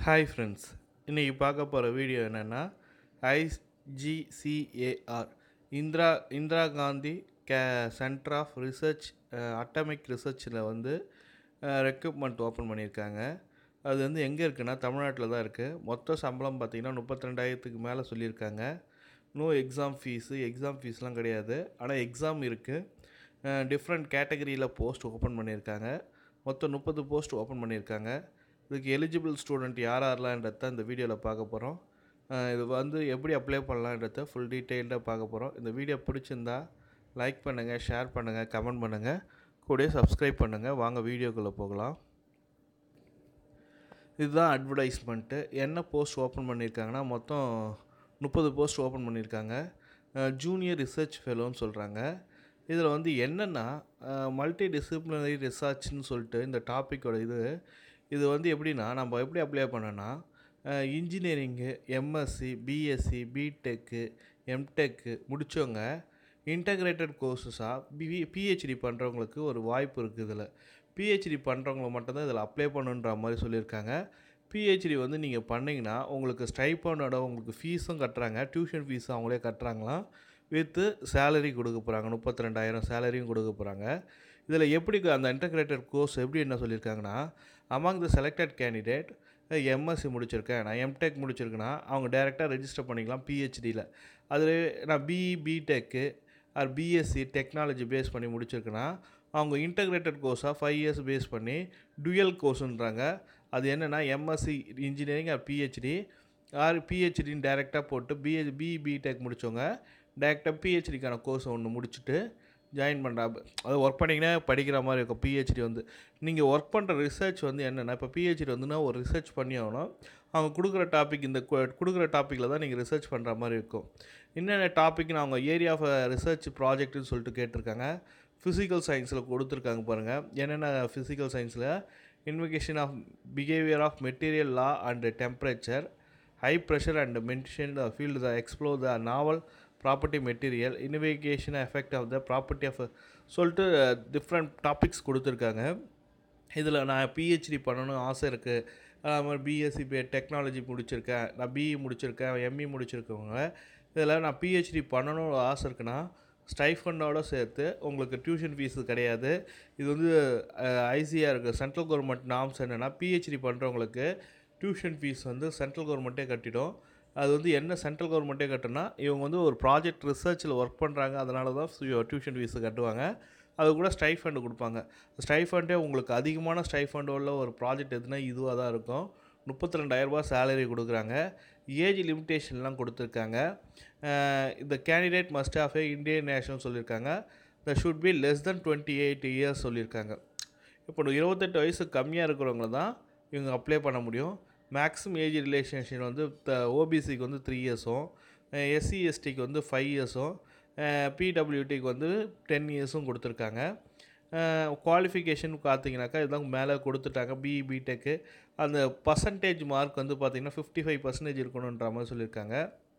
hi friends இன்றைக்கி பார்க்க போகிற வீடியோ என்னென்னா ஐஜிசிஏஆர் இந்திரா இந்திரா காந்தி கே சென்டர் ஆஃப் ரிசர்ச் அட்டமிக் ரிசர்ச்சில் வந்து ரெக்ரூட்மெண்ட் ஓப்பன் பண்ணியிருக்காங்க அது வந்து எங்கே இருக்குன்னா தமிழ்நாட்டில் தான் இருக்குது மொத்த சம்பளம் பார்த்திங்கன்னா முப்பத்தி ரெண்டாயிரத்துக்கு மேலே சொல்லியிருக்காங்க நோ எக்ஸாம் ஃபீஸு எக்ஸாம் ஃபீஸ்லாம் கிடையாது ஆனால் எக்ஸாம் இருக்குது டிஃப்ரெண்ட் கேட்டகரியில் போஸ்ட் ஓப்பன் பண்ணியிருக்காங்க மொத்தம் முப்பது போஸ்ட் ஓப்பன் பண்ணியிருக்காங்க இதுக்கு எலிஜிபிள் ஸ்டூடெண்ட் யார் யாரெல்லாம்ன்றத இந்த வீடியோவில் பார்க்க போகிறோம் இது வந்து எப்படி அப்ளை பண்ணலான்றத ஃபுல் டீட்டெயில்டாக பார்க்க போகிறோம் இந்த வீடியோ பிடிச்சிருந்தா லைக் பண்ணுங்கள் ஷேர் பண்ணுங்கள் கமெண்ட் பண்ணுங்கள் கூடயே சப்ஸ்கிரைப் பண்ணுங்கள் வாங்க வீடியோக்குள்ளே போகலாம் இதுதான் அட்வர்டைஸ்மெண்ட்டு என்ன போஸ்ட் ஓப்பன் பண்ணியிருக்காங்கன்னா மொத்தம் முப்பது போஸ்ட் ஓப்பன் பண்ணியிருக்காங்க ஜூனியர் ரிசர்ச் ஃபெலோன்னு சொல்கிறாங்க இதில் வந்து என்னென்னா மல்டி டிசிப்ளினரி ரிசர்ச்னு சொல்லிட்டு இந்த டாப்பிக்கோட இது இது வந்து எப்படின்னா நம்ம எப்படி அப்ளை பண்ணோன்னா engineering MSc BSc BTech MTech முடித்தவங்க இன்டகிரேட்டட் கோர்சஸாக பி பிஹெச்டி பண்ணுறவங்களுக்கு ஒரு வாய்ப்பு இருக்குது இதில் பிஹெச்டி பண்ணுறவங்கள மட்டும்தான் இதில் அப்ளை பண்ணுன்ற மாதிரி சொல்லியிருக்காங்க பிஹெச்டி வந்து நீங்கள் பண்ணிங்கன்னா உங்களுக்கு ஸ்டைப்பண்டோட உங்களுக்கு ஃபீஸும் கட்டுறாங்க டியூஷன் ஃபீஸ் அவங்களே கட்டுறாங்களாம் வித்து சேலரி கொடுக்க போகிறாங்க முப்பத்தி ரெண்டாயிரம் சேலரியும் கொடுக்க போகிறாங்க இதில் எப்படி அந்த இன்டகிரேட்டட் கோர்ஸ் எப்படி என்ன சொல்லியிருக்காங்கன்னா among the selected candidate MSc முடிச்சிருக்கேன் நான் எம்டெக் முடிச்சிருக்கேன்னா அவங்க டேரெக்டாக ரெஜிஸ்டர் பண்ணிக்கலாம் பிஹெச்டியில் அதில் நான் BE BTech or BSc technology pass பண்ணி முடிச்சிருக்கேன்னா அவங்க இன்டகிரேட்டட் கோர்ஸாக ஃபைவ் இயர்ஸ் பேஸ் பண்ணி டுயல் கோர்ஸுன்றாங்க அது என்னென்னா MSc engineering or PhD or பிஹெச்டின்னு டேரெக்டாக போட்டு பிஹெச் பிஇ பிடெக் முடித்தவங்க டேரெக்டாக பிஹெச்டிக்கான கோர்ஸ் ஒன்று முடிச்சுட்டு ஜாயின் பண்ணுறா அது ஒர்க் பண்ணிங்கன்னா படிக்கிற மாதிரி இருக்கும் பிஹெச்டி வந்து நீங்கள் ஒர்க் பண்ணுற ரிசர்ச் வந்து என்னென்னா இப்போ பிஹெச்டி வந்துன்னா ஒரு ரிசர்ச் பண்ணி ஆகணும் அவங்க கொடுக்குற டாபிக் இந்த கொடுக்குற டாப்பிக்கில் தான் நீங்கள் ரிசர்ச் பண்ணுற மாதிரி இருக்கும் என்னென்ன டாபிக்னு அவங்க ஏரியா ஆஃப் ரிசர்ச் ப்ராஜெக்ட்னு சொல்லிட்டு கேட்டிருக்காங்க ஃபிசிக்கல் சயின்ஸில் கொடுத்துருக்காங்க பாருங்கள் என்னென்ன ஃபிசிக்கல் சயின்ஸில் investigation of behaviour of material low and temperature high pressure and mention the field the explore the novel property material investigation effect of the property of சொல்லிட்டு different topics கொடுத்துருக்காங்க இதில் நான் பிஹெச்டி பண்ணணும் ஆசை இருக்குது அது மாதிரி பிஎஸ்சி பி டெக்னாலஜி முடிச்சிருக்கேன் நான் பிஇ முடிச்சிருக்கேன் எம்இ முடிச்சிருக்கவங்க இதில் நான் பிஹெச்டி பண்ணணும்னு ஆசை இருக்குன்னா ஸ்டைஃபண்டோடு சேர்த்து உங்களுக்கு டியூஷன் ஃபீஸு கிடையாது இது வந்து ஐசியாக இருக்குது சென்ட்ரல் கவர்மெண்ட் நாம்ஸ் என்னென்னா பிஹெச்டி பண்ணுறவங்களுக்கு டியூஷன் ஃபீஸ் வந்து சென்ட்ரல் கவர்மெண்ட்டே கட்டிடும் அது வந்து என்ன சென்ட்ரல் கவர்மெண்ட்டே கட்டுனா இவங்க வந்து ஒரு ப்ராஜெக்ட் ரிசர்ச்சில் ஒர்க் பண்ணுறாங்க அதனால தான் டியூஷன் ஃபீஸு கட்டுவாங்க அது கூட ஸ்டைஃபண்டு கொடுப்பாங்க ஸ்டைஃபண்டே உங்களுக்கு அதிகமான ஸ்டைஃபண்ட் உள்ள ஒரு ப்ராஜெக்ட் எதுனா இதுவாக தான் இருக்கும் முப்பத்தி ரெண்டாயிரரூபா சேலரி கொடுக்குறாங்க ஏஜ் லிமிட்டேஷன்லாம் கொடுத்துருக்காங்க இந்த candidate must of a Indian national சொல்லியிருக்காங்க the should be less than twenty eight years சொல்லியிருக்காங்க இப்போ இருபத்தெட்டு வயசு கம்மியாக இருக்கிறவங்க தான் இவங்க அப்ளை பண்ண முடியும் மேக்ஸிமம் ஏஜ் ரிலேஷன்ஷிப் வந்து த ஓபிசிக்கு வந்து த்ரீ இயர்ஸும் எஸ்சி எஸ்டிக்கு வந்து ஃபைவ் இயர்ஸும் பிடபிள்யூடிக்கு வந்து டென் இயர்ஸும் கொடுத்துருக்காங்க குவாலிஃபிகேஷன் பார்த்தீங்கன்னாக்கா இதுதான் மேலே கொடுத்துட்டாங்க பிஇ பிடெக்கு அந்த பர்சன்டேஜ் மார்க் வந்து பார்த்திங்கன்னா ஃபிஃப்டி ஃபைவ் பர்சன்டேஜ் இருக்கணுன்ற மாதிரி சொல்லியிருக்காங்க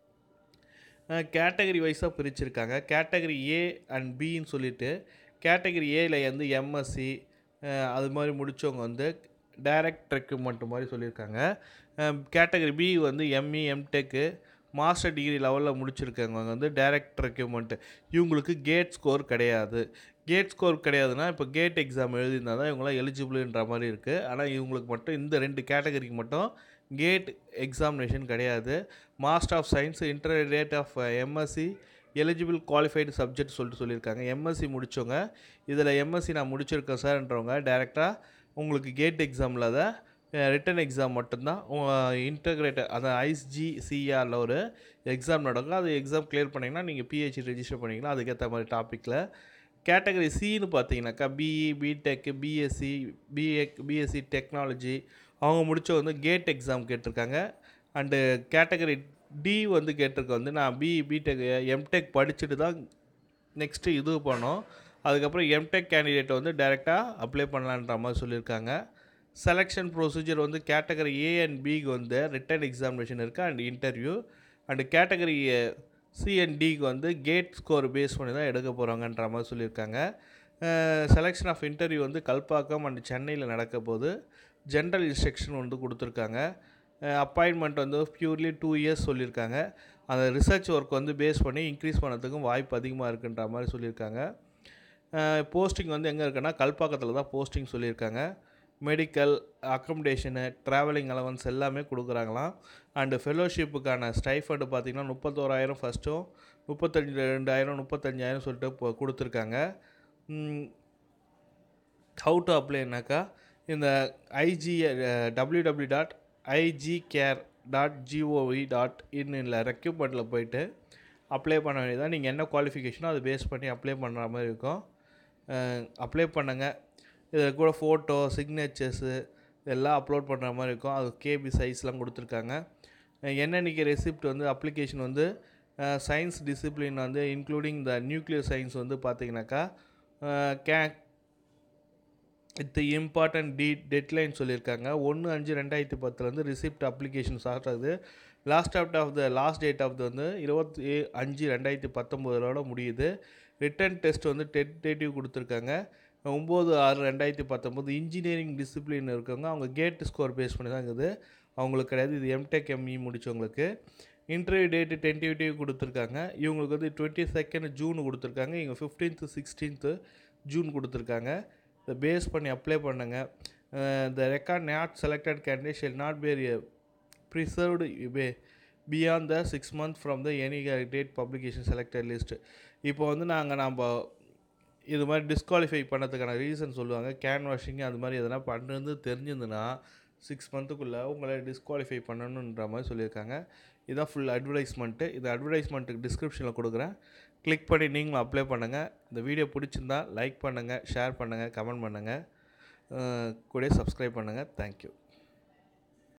கேட்டகரி வைஸாக பிரிச்சிருக்காங்க கேட்டகரி ஏ அண்ட் பின்னு சொல்லிட்டு கேட்டகரி ஏல வந்து எம்எஸ்சி அது மாதிரி முடித்தவங்க வந்து டைரக்ட் ரெக்ரூட்மெண்ட் மாதிரி சொல்லியிருக்காங்க கேட்டகரி பி வந்து எம்இ எம்டெக்கு மாஸ்டர் டிகிரி லெவலில் முடிச்சிருக்கவங்க வந்து டைரக்ட் ரெக்யூப்மெண்ட்டு இவங்களுக்கு கேட் ஸ்கோர் கிடையாது கேட் ஸ்கோர் கிடையாதுன்னா இப்போ கேட் எக்ஸாம் எழுதியிருந்தால் தான் இவங்களாம் எலிஜிபிள்ன்ற மாதிரி இருக்குது ஆனால் இவங்களுக்கு மட்டும் இந்த ரெண்டு கேட்டகரிக்கு மட்டும் கேட் எக்ஸாமினேஷன் கிடையாது மாஸ்டர் ஆஃப் சயின்ஸ் இன்டர்டேட் of MSc eligible qualified subject சொல்லிட்டு சொல்லியிருக்காங்க எம்எஸ்சி முடித்தவங்க இதில் எம்எஸ்சி நான் முடிச்சிருக்கேன் சார்ன்றவங்க டேரெக்டாக உங்களுக்கு கேட் எக்ஸாமில் தான் ரிட்டன் எக்ஸாம் மட்டும்தான் இன்டகிரேட்டட் அந்த ஐஸ்ஜிசிஆரில் ஒரு எக்ஸாம் நடக்கும் அது எக்ஸாம் கிளியர் பண்ணிங்கன்னா நீங்கள் பிஹெச்டி ரெஜிஸ்டர் பண்ணிக்கலாம் அதுக்கேற்ற மாதிரி டாப்பிக்கில் கேட்டகரி சின்னு பார்த்தீங்கன்னாக்கா பிஇ பிடெக் பிஎஸ்சி பிஎக் பிஎஸ்சி டெக்னாலஜி அவங்க முடிச்ச வந்து கேட் எக்ஸாம் கேட்டிருக்காங்க அண்டு கேட்டகரி டி வந்து கேட்டிருக்க வந்து நான் பிஇ பிடெக் எம்டெக் படிச்சுட்டு தான் நெக்ஸ்ட்டு இது பண்ணோம் அதுக்கப்புறம் எம்டெக் கேண்டிடேட் வந்து டைரெக்டாக அப்ளை பண்ணலான்ற மாதிரி சொல்லியிருக்காங்க செலெக்ஷன் ப்ரொசீஜர் வந்து கேட்டகரி ஏ அண்ட் பிக்கு வந்து ரிட்டன் எக்ஸாமினேஷன் இருக்குது அண்ட் இன்டர்வியூ அண்டு கேட்டகரி சிஎன்டிக்கு வந்து கேட் ஸ்கோர் பேஸ் பண்ணி தான் எடுக்க போகிறாங்கன்ற மாதிரி சொல்லியிருக்காங்க செலெக்ஷன் ஆஃப் இன்டர்வியூ வந்து கல்பாக்கம் அண்ட் சென்னையில் நடக்க போது ஜென்ரல் இன்ஸ்ட்ரக்ஷன் வந்து கொடுத்துருக்காங்க அப்பாயின்மெண்ட் வந்து பியூர்லி டூ இயர்ஸ் சொல்லியிருக்காங்க அந்த ரிசர்ச் ஒர்க் வந்து பேஸ் பண்ணி இன்க்ரீஸ் பண்ணதுக்கும் வாய்ப்பு அதிகமாக இருக்குன்ற மாதிரி சொல்லியிருக்காங்க போஸ்டிங் வந்து எங்கே இருக்குன்னா கல்பாக்கத்தில் தான் போஸ்டிங் சொல்லியிருக்காங்க மெடிக்கல் அக்கமடேஷனு ட்ராவலிங் அலவன்ஸ் எல்லாமே கொடுக்குறாங்களாம் அண்டு ஃபெலோஷிப்புக்கான ஸ்டைஃபண்டு பார்த்திங்கன்னா முப்பத்தோராயிரம் ஃபஸ்ட்டும் முப்பத்தஞ்சு ரெண்டாயிரம் முப்பத்தஞ்சாயிரம் சொல்லிட்டு இப்போ கொடுத்துருக்காங்க ஹவு டு அப்ளைனாக்கா இந்த IG W W dot IGCAR dot gov dot இன்னில் ரெக்யூப்மெண்ட்டில் போயிட்டு அப்ளை பண்ண வேண்டியதான் நீங்கள் என்ன குவாலிஃபிகேஷனோ அதை பேஸ் பண்ணி அப்ளை பண்ணுற மாதிரி இருக்கும் அப்ளை பண்ணுங்கள் இதில் கூட ஃபோட்டோ சிக்னேச்சர்ஸு இதெல்லாம் அப்லோட் பண்ணுற மாதிரி இருக்கும் அது கேபி சைஸ்லாம் கொடுத்துருக்காங்க என்னன்னைக்கு ரெசிப்ட் வந்து அப்ளிகேஷன் வந்து சயின்ஸ் டிசிப்ளின் வந்து இன்க்ளூடிங் த நியூக்ளியர் சயின்ஸ் வந்து பார்த்தீங்கன்னாக்கா கே இத்து இம்பார்ட்டன்ட் டி டெட்லைன் சொல்லியிருக்காங்க ஒன்று அஞ்சு ரெண்டாயிரத்தி பத்துலேருந்து ரிசிப்ட் அப்ளிகேஷன் ஸ்டார்ட் ஆகுது last out of the last date of the வந்து இருபத்தி அஞ்சு ரெண்டாயிரத்தி பத்தொம்போதோட முடியுது ரிட்டன் டெஸ்ட் வந்து டென்டேட்டிவ் கொடுத்துருக்காங்க ஒம்பது ஆறு ரெண்டாயிரத்தி பத்தொம்போது இன்ஜினியரிங் டிசிப்ளின் இருக்கவங்க அவங்க கேட் ஸ்கோர் பேஸ் பண்ணி தான் இருக்குது அவங்களுக்கு கிடையாது இது எம்டெக் எம்இ முடித்தவங்களுக்கு இன்டர்வியூ டேட்டு டென்டேட்டிவ் கொடுத்துருக்காங்க இவங்களுக்கு வந்து டுவெண்ட்டி செகண்ட் ஜூன் கொடுத்துருக்காங்க இவங்க ஃபிஃப்டீன்த்து சிக்ஸ்டீன்த்து ஜூன் கொடுத்துருக்காங்க இதை பேஸ் பண்ணி அப்ளை பண்ணுங்க the record not selected candidate shall not bear preserved be beyond the six month from the any date publication selected list இப்போ வந்து நாங்கள் நம்ம இது மாதிரி டிஸ்குவாலிஃபை பண்ணதுக்கான ரீசன் சொல்லுவாங்க கேன் வாஷிங் அது மாதிரி எதனா பண்ணுறது தெரிஞ்சிருந்துன்னா சிக்ஸ் மந்த்துக்குள்ளே உங்களை டிஸ்குவாலிஃபை பண்ணணுன்ற மாதிரி சொல்லியிருக்காங்க இதுதான் ஃபுல் அட்வர்டைஸ்மெண்ட்டு இந்த அட்வர்டைஸ்மெண்ட்டுக்கு டிஸ்கிரிப்ஷனில் கொடுக்குறேன் கிளிக் பண்ணி நீங்களும் அப்ளை பண்ணுங்கள் இந்த வீடியோ பிடிச்சிருந்தா லைக் பண்ணுங்கள் ஷேர் பண்ணுங்கள் கமெண்ட் பண்ணுங்கள் கூட சப்ஸ்கிரைப் பண்ணுங்கள் தேங்க்யூ